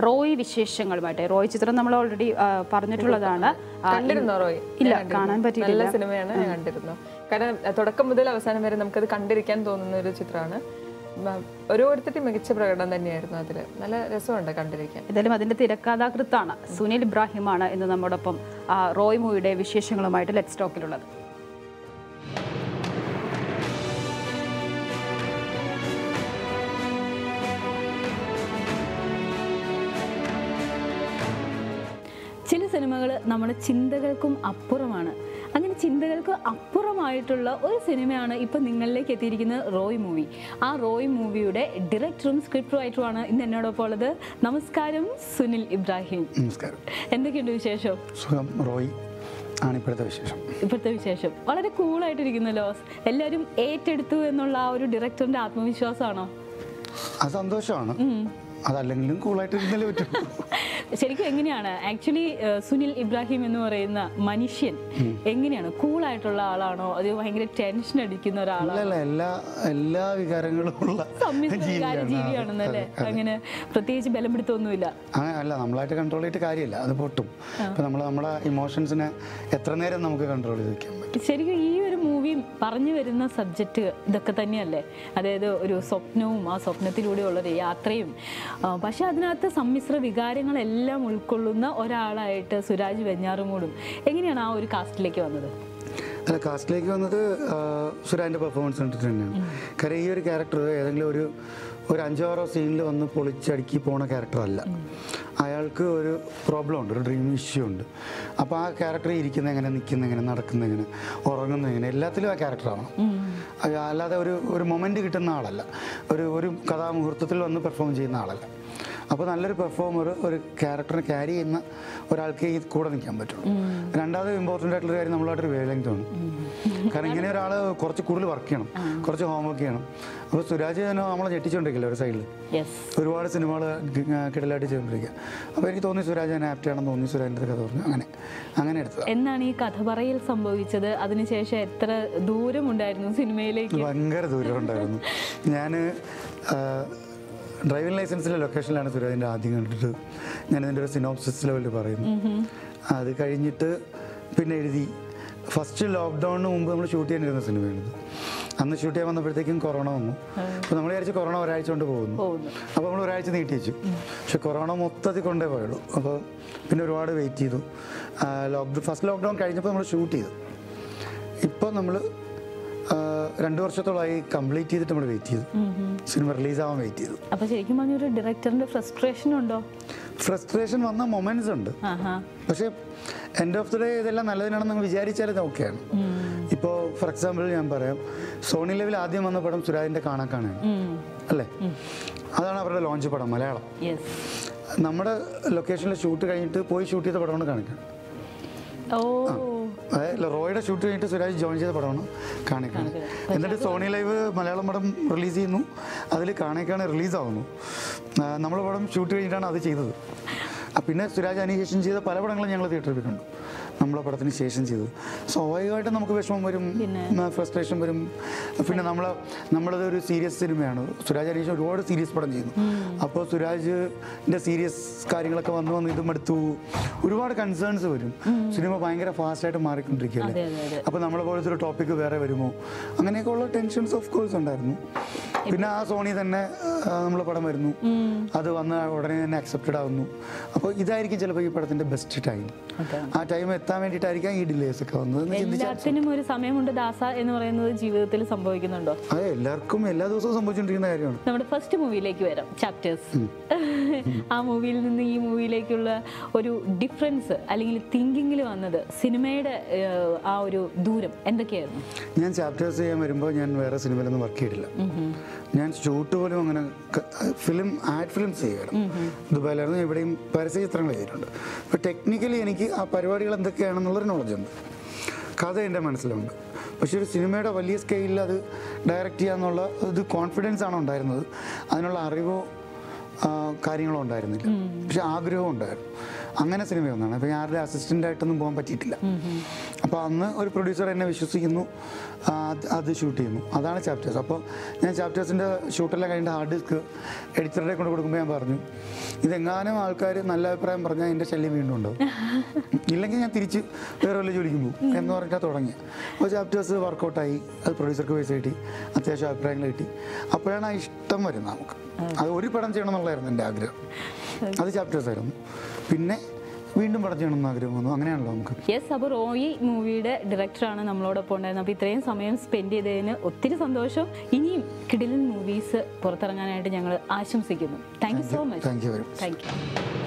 റോയ് വിശേഷങ്ങളുമായിട്ട് റോയ് ചിത്രം നമ്മൾ ഓൾറെഡി പറഞ്ഞിട്ടുള്ളതാണ് ആ, കണ്ടിരുന്നോ റോയ് ഇല്ല ഞാൻ കണ്ടിരുന്നു. കാണാൻ നല്ല പറ്റിയിട്ടില്ല സിനിമയാണ് ഞാൻ കണ്ടിരുന്നു കാരണം അഹ് തുടക്കം മുതൽ അവസാനം വരെ നമുക്കത് കണ്ടിരിക്കാൻ തോന്നുന്ന ഒരു ചിത്രമാണ് മ- ഓരോരുത്തരുടെയും മികച്ച പ്രകടനം തന്നെയായിരുന്നു അതിൽ നല്ല രസമുണ്ട് കണ്ടിരിക്കാൻ ഏതായാലും അതിന്റെ തിരക്കഥാകൃത്താണ് സുനിൽ ഇബ്രാഹിമാണ് ഇന്ന് നമ്മോടൊപ്പം ആ, റോയ് മൂവിയുടെ വിശേഷങ്ങളുമായിട്ട് ലെറ്റ് സ്റ്റോക്കിലുള്ളത് ചില സിനിമകൾ നമ്മുടെ ചിന്തകൾക്കും അപ്പുറമാണ് അങ്ങനെ ചിന്തകൾക്ക് അപ്പുറമായിട്ടുള്ള ഒരു സിനിമയാണ് ഇപ്പം നിങ്ങളിലേക്ക് എത്തിയിരിക്കുന്നത് റോയ് മൂവി ആ റോയ് മൂവിയുടെ ഡയറക്ടറും സ്ക്രിപ്റ്റ് റൈറ്ററുമാണ് ഇന്ന് എന്നോടൊപ്പം ഉള്ളത് നമസ്കാരം സുനിൽ ഇബ്രാഹിം നമസ്കാരം എന്തൊക്കെയുണ്ട് വിശേഷം സുഖം റോയ് ആണ് ഇപ്പോഴത്തെ വിശേഷം ഇപ്പോഴത്തെ വിശേഷം വളരെ കൂളായിട്ടിരിക്കുന്നല്ലോ എല്ലാവരും ഏറ്റെടുത്തു എന്നുള്ള ആ ഒരു ഡയറക്ടറിന്റെ ആത്മവിശ്വാസമാണോ അത് സന്തോഷമാണ് അതല്ലെങ്കിലും കൂളായിട്ട് ഇരുന്നല്ലേ പറ്റും ശരിക്കും എങ്ങനെയാണ് ആക്ച്വലി സുനിൽ ഇബ്രാഹിം എന്ന് പറയുന്ന മനുഷ്യൻ എങ്ങനെയാണ് കൂളായിട്ടുള്ള ആളാണോ അത് ഭയങ്കര ടെൻഷൻ അടിക്കുന്ന ഒരാളാണോ അല്ലല്ല എല്ലാ എല്ലാ വികാരങ്ങളും ഉള്ള സമ്മിശ്ര വികാര ജീവിയാണ്. ജീവിയാണെന്നല്ലേ അതെ, അതെ. അങ്ങനെ പ്രത്യേകിച്ച് ബലം പിടുത്തൊന്നുമില്ല അങ്ങനെ അല്ല നമ്മളായിട്ട് കൺട്രോൾ ചെയ്തിട്ട് കാര്യമില്ല അത് പൊട്ടും ഇപ്പം നമ്മൾ നമ്മുടെ ഇമോഷൻസിനെ എത്ര നേരം നമുക്ക് കൺട്രോൾ ചെയ്ത് വെക്കാൻ പറ്റും ശരിക്കും ഈ ഒരു മൂവി പറഞ്ഞു വരുന്ന സബ്ജക്റ്റ് ഇതൊക്കെ തന്നെയല്ലേ അതായത് ഒരു സ്വപ്നവും ആ സ്വപ്നത്തിലൂടെയുള്ള ഒരു യാത്രയും ആ, പക്ഷെ അതിനകത്ത് സമ്മിശ്ര വികാരങ്ങളെല്ലാം ഉൾക്കൊള്ളുന്ന ഒരാളായിട്ട് സുരാജ് വെഞ്ഞാറുമൂടും എങ്ങനെയാണ് ആ ഒരു കാസ്റ്റിലേക്ക് വന്നത് അല്ല കാസ്റ്റിലേക്ക് വന്നത് ആ, സുരാൻ്റെ പെർഫോമൻസ് കണ്ടിട്ട് തന്നെയാണ് കാരണം ഈ ഒരു ക്യാരക്ടർ ഏതെങ്കിലും ഒരു ഒരു അഞ്ചാറോ സീനിൽ വന്ന് പൊളിച്ചടുക്കി പോണ ക്യാരക്ടർ അല്ല അയാൾക്ക് ഒരു പ്രോബ്ലം ഉണ്ട് ഒരു ഡ്രീം ഇഷ്യൂ ഉണ്ട് അപ്പോൾ ആ ക്യാരക്ടർ ഇരിക്കുന്ന എങ്ങനെ നിൽക്കുന്ന എങ്ങനെ നടക്കുന്ന എങ്ങനെ ഉറങ്ങുന്ന എങ്ങനെ എല്ലാത്തിലും ആ ക്യാരക്ടറാണ് അല്ലാതെ ഒരു ഒരു മൊമെൻ്റ് കിട്ടുന്ന ആളല്ല ഒരു ഒരു കഥാമുഹൂർത്തത്തിൽ വന്ന് പെർഫോം ചെയ്യുന്ന ആളല്ല അപ്പോൾ നല്ലൊരു പെർഫോമർ ഒരു ക്യാരക്ടറിനെ ക്യാരി ചെയ്യുന്ന ഒരാൾക്ക് ഈ കൂടെ നിൽക്കാൻ പറ്റുള്ളൂ രണ്ടാമത് ഇമ്പോർട്ടൻ്റ് ആയിട്ടുള്ള കാര്യം നമ്മളായിട്ടൊരു വേലങ്ത് ആണ് കാരണം ഇങ്ങനെ ഒരാൾ കുറച്ച് കൂടുതൽ വർക്ക് ചെയ്യണം കുറച്ച് ഹോംവർക്ക് ചെയ്യണം അപ്പോൾ സുരാജ് തന്നെ നമ്മളെ ഞെട്ടിച്ചുകൊണ്ടിരിക്കില്ല ഒരു സൈഡിൽ യെസ് ഒരുപാട് സിനിമകൾ കിടലായിട്ട് ചെയ്തുകൊണ്ടിരിക്കുക അപ്പോൾ എനിക്ക് തോന്നി സുരാജ് തന്നെ ആപ്റ്റ് ആണെന്ന് തോന്നി സുരാജിൻ്റെ കഥ പറഞ്ഞു അങ്ങനെ അങ്ങനെ എടുത്തത് എന്നാണ് ഈ കഥ പറയൽ സംഭവിച്ചത് അതിനുശേഷം എത്ര ദൂരമുണ്ടായിരുന്നു സിനിമയിലേക്ക് ഭയങ്കര ദൂരം ഉണ്ടായിരുന്നു ഞാൻ ഡ്രൈവിംഗ് ലൈസൻസിലെ ലൊക്കേഷനിലാണ് സുരാജിൻ്റെ ആദ്യം കണ്ടിട്ട് ഞാൻ ഇതിൻ്റെ ഒരു സിനോപ്സിസ് ലെവലിൽ പറയുന്നു അത് കഴിഞ്ഞിട്ട് പിന്നെ എഴുതി ഫസ്റ്റ് ലോക്ക്ഡൗണിന് മുമ്പ് നമ്മൾ ഷൂട്ട് ചെയ്യാനിരുന്ന സിനിമയാണിത് അന്ന് ഷൂട്ട് ചെയ്യാൻ വന്നപ്പോഴത്തേക്കും കൊറോണ വന്നു അപ്പോൾ നമ്മൾ വിചാരിച്ചു കൊറോണ ഒരാഴ്ച കൊണ്ട് പോകുന്നു പോകുന്നു അപ്പോൾ നമ്മൾ ഒരാഴ്ച നീട്ടി വെച്ചു പക്ഷെ കൊറോണ മൊത്തത്തിൽ കൊണ്ടേ പോയുള്ളൂ അപ്പോൾ പിന്നെ ഒരുപാട് വെയിറ്റ് ചെയ്തു ലോക്ക്ഡൗൺ ഫസ്റ്റ് ലോക്ക്ഡൗൺ കഴിഞ്ഞപ്പോൾ നമ്മൾ ഷൂട്ട് ചെയ്തു ഇപ്പോൾ നമ്മൾ രണ്ട് വർഷത്തോളമായി കംപ്ലീറ്റ് ചെയ്തിട്ട് നമ്മൾ വെയിറ്റ് ചെയ്തു സിനിമ റിലീസ് ആവാൻ വെയിറ്റ് ചെയ്തു അപ്പൊ ശരിക്കും പറഞ്ഞ ഒരു ഡയറക്ടറിന്റെ ഫ്രസ്ട്രേഷൻ ഉണ്ടോ ഫ്രസ്ട്രേഷൻ വന്ന മൊമെന്റ്സ് ഉണ്ട് ആഹാ പക്ഷേ എൻഡ് ഓഫ് ദി ഡേ ഇതെല്ലാം നല്ലതിനാണെന്ന് നിങ്ങൾ വിചാരിച്ചാൽ ഓക്കെയാണ് ഇപ്പോൾ ഫോർ എക്സാമ്പിൾ ഞാൻ പറയാം സോണി ലെവൽ ആദ്യം വന്ന പടം സുരാജിൻ്റെ കാണാക്കാണാണ് അല്ലേ അതാണ് അവരുടെ ലോഞ്ച് പടം മലയാളം യെസ് നമ്മുടെ ലൊക്കേഷനിൽ ഷൂട്ട് കഴിഞ്ഞിട്ട് പോയി ഷൂട്ട് ചെയ്ത പടമാണ് കാണിക്കാൻ ഓ അതായത് റോയുടെ ഷൂട്ട് കഴിഞ്ഞിട്ട് സുരാജ് ജോയിൻ ചെയ്ത പടമാണ് കാണിക്കാണ് എന്നിട്ട് സോണി ലൈവ് മലയാളം പടം റിലീസ് ചെയ്യുന്നു അതിൽ കാണേക്കാണ് റിലീസ് ആവുന്നു നമ്മൾ പടം ഷൂട്ട് കഴിഞ്ഞിട്ടാണ് അത് ചെയ്തത് ആ, പിന്നെ സുരാജ് അതിനുശേഷം ചെയ്ത പല പടങ്ങളും ഞങ്ങൾ തിയേറ്ററിൽ കണ്ടു നമ്മളെ പടത്തിന് ശേഷം ചെയ്തത് സ്വാഭാവികമായിട്ടും നമുക്ക് വിഷമം വരും ഫ്രസ്ട്രേഷൻ വരും പിന്നെ നമ്മൾ നമ്മളത് ഒരു സീരിയസ് സിനിമയാണ് സുരാജ് അതിനുശേഷം ഒരുപാട് സീരിയസ് പടം ചെയ്യുന്നു അപ്പോൾ സുരാജിൻ്റെ സീരിയസ് കാര്യങ്ങളൊക്കെ വന്ന് വന്ന് ഇതും എടുത്തു ഒരുപാട് കൺസേൺസ് വരും സിനിമ ഭയങ്കര ഫാസ്റ്റായിട്ട് മാറിക്കൊണ്ടിരിക്കുകയല്ലേ അതെ അതെ അതെ അപ്പോൾ നമ്മളെ പോലത്തെ ഒരു ടോപ്പിക്ക് വേറെ വരുമോ അങ്ങനെയൊക്കെ ഉള്ള ടെൻഷൻസ് ഓഫ് കോഴ്സ് ഉണ്ടായിരുന്നു പിന്നെ ആ സോണി തന്നെ നമ്മളെ പടം വരുന്നു അത് വന്ന് ഉടനെ തന്നെ അക്സെപ്റ്റഡ് ആവുന്നു അപ്പോൾ ഇതായിരിക്കും ചിലപ്പോൾ ഈ പടത്തിന്റെ ബെസ്റ്റ് ടൈം അതാണ്. ആ ടൈം എത്താൻ വേണ്ടിയിട്ടായിരിക്കാം ഈ ഡിലേസ് ഒക്കെ വന്നത് എന്ന് ചിന്തിച്ചാൽ എല്ലാത്തിനും ഒരു സമയമുണ്ട് ദാസ എന്ന് പറയുന്നത് ജീവിതത്തിൽ സംഭവിക്കുന്നുണ്ടോ അതെ എല്ലാവർക്കും എല്ലാ ദിവസവും സംഭവിച്ചുകൊണ്ടിരിക്കുന്ന കാര്യമാണ് നമ്മുടെ ഫസ്റ്റ് മൂവിയിലേക്ക് വരാം ചാപ്റ്റേഴ്സ് ആ മൂവിയിൽ നിന്ന് ഈ മൂവിയിലേക്കുള്ള ഒരു ഡിഫറൻസ് അല്ലെങ്കിൽ തിങ്കിങ്ങിൽ വന്നത് സിനിമയുടെ ഏഹ്, ആ ഒരു ദൂരം എന്തൊക്കെയായിരുന്നു ഞാൻ ചാപ്റ്റേഴ്സ് ചെയ്യാൻ വരുമ്പോൾ ഞാൻ വേറെ സിനിമയിലൊന്നും വർക്ക് ചെയ്തിട്ടില്ല ഞാൻ ഷൂട്ട് പോലും അങ്ങനെ ഫിലിം ആഡ് ഫിലിംസ് ചെയ്യുമായിരുന്നു ദുബായിലായിരുന്നു ഇവിടെയും പരസ്യ ചിത്രങ്ങൾ ചെയ്തിട്ടുണ്ട് അപ്പോൾ ടെക്നിക്കലി എനിക്ക് ആ പരിപാടികൾ എന്തൊക്കെയാണെന്നുള്ളൊരു നോളജ് ഉണ്ട് കഥ എൻ്റെ മനസ്സിലുണ്ട് പക്ഷെ ഒരു സിനിമയുടെ വലിയ സ്കെയിലിൽ അത് ഡയറക്റ്റ് ചെയ്യാന്നുള്ള ഇത് കോൺഫിഡൻസ് ആണ് ഉണ്ടായിരുന്നത് അതിനുള്ള അറിവോ ആ, കാര്യങ്ങളോ ഉണ്ടായിരുന്നില്ല പക്ഷെ ആഗ്രഹവും ഉണ്ടായിരുന്നു അങ്ങനെ സിനിമ ഒന്നാണ് അപ്പോൾ ഞാൻ ആരുടെ അസിസ്റ്റൻ്റ് ആയിട്ടൊന്നും പോകാൻ പറ്റിയിട്ടില്ല അപ്പോൾ അന്ന് ഒരു പ്രൊഡ്യൂസർ എന്നെ വിശ്വസിക്കുന്നു ആ, അത് അത് ഷൂട്ട് ചെയ്യുന്നു അതാണ് ചാപ്റ്റേഴ്സ് അപ്പോൾ ഞാൻ ചാപ്റ്റേഴ്സിൻ്റെ ഷൂട്ടെല്ലാം കഴിഞ്ഞിട്ട് ഹാർഡ് ഡിസ്ക് എഡിറ്ററുടെ കൊണ്ട് കൊടുക്കുമ്പോൾ ഞാൻ പറഞ്ഞു ഇതെങ്ങാനും ആൾക്കാർ നല്ല അഭിപ്രായം പറഞ്ഞാൽ എൻ്റെ ശല്യം വീണ്ടും ഉണ്ടാവും ഇല്ലെങ്കിൽ ഞാൻ തിരിച്ച് വേറെ വല്ല ജോലിക്കും പോകും എന്ന് പറഞ്ഞിട്ടാണ് തുടങ്ങിയ അപ്പോൾ ചാപ്റ്റേഴ്സ് വർക്കൗട്ടായി അത് പ്രൊഡ്യൂസർക്ക് പൈസ കിട്ടി അത്യാവശ്യം അഭിപ്രായങ്ങൾ കിട്ടി അപ്പോഴാണ് ആ ഇഷ്ടം വരുന്നത് നമുക്ക് അത് ഒരു പടം ചെയ്യണം എന്നുള്ളതായിരുന്നു എൻ്റെ ആഗ്രഹം അത് ചാപ്റ്റേഴ്സ് ആയിരുന്നു പിന്നെ വീണ്ടും പടം ചെയ്യണം എന്ന് ആഗ്രഹം വന്നു അങ്ങനെയാണല്ലോ നമുക്ക് യെസ് അപ്പോൾ റോയി മൂവിയുടെ ഡയറക്ടറാണ് നമ്മളോടൊപ്പം ഉണ്ടായിരുന്നത് അപ്പോൾ ഇത്രയും സമയം സ്പെൻഡ് ചെയ്തതിന് ഒത്തിരി സന്തോഷം ഇനിയും കിടിലൻ മൂവീസ് പുറത്തിറങ്ങാനായിട്ട് ഞങ്ങൾ ആശംസിക്കുന്നു thank you so much thank you very much thank U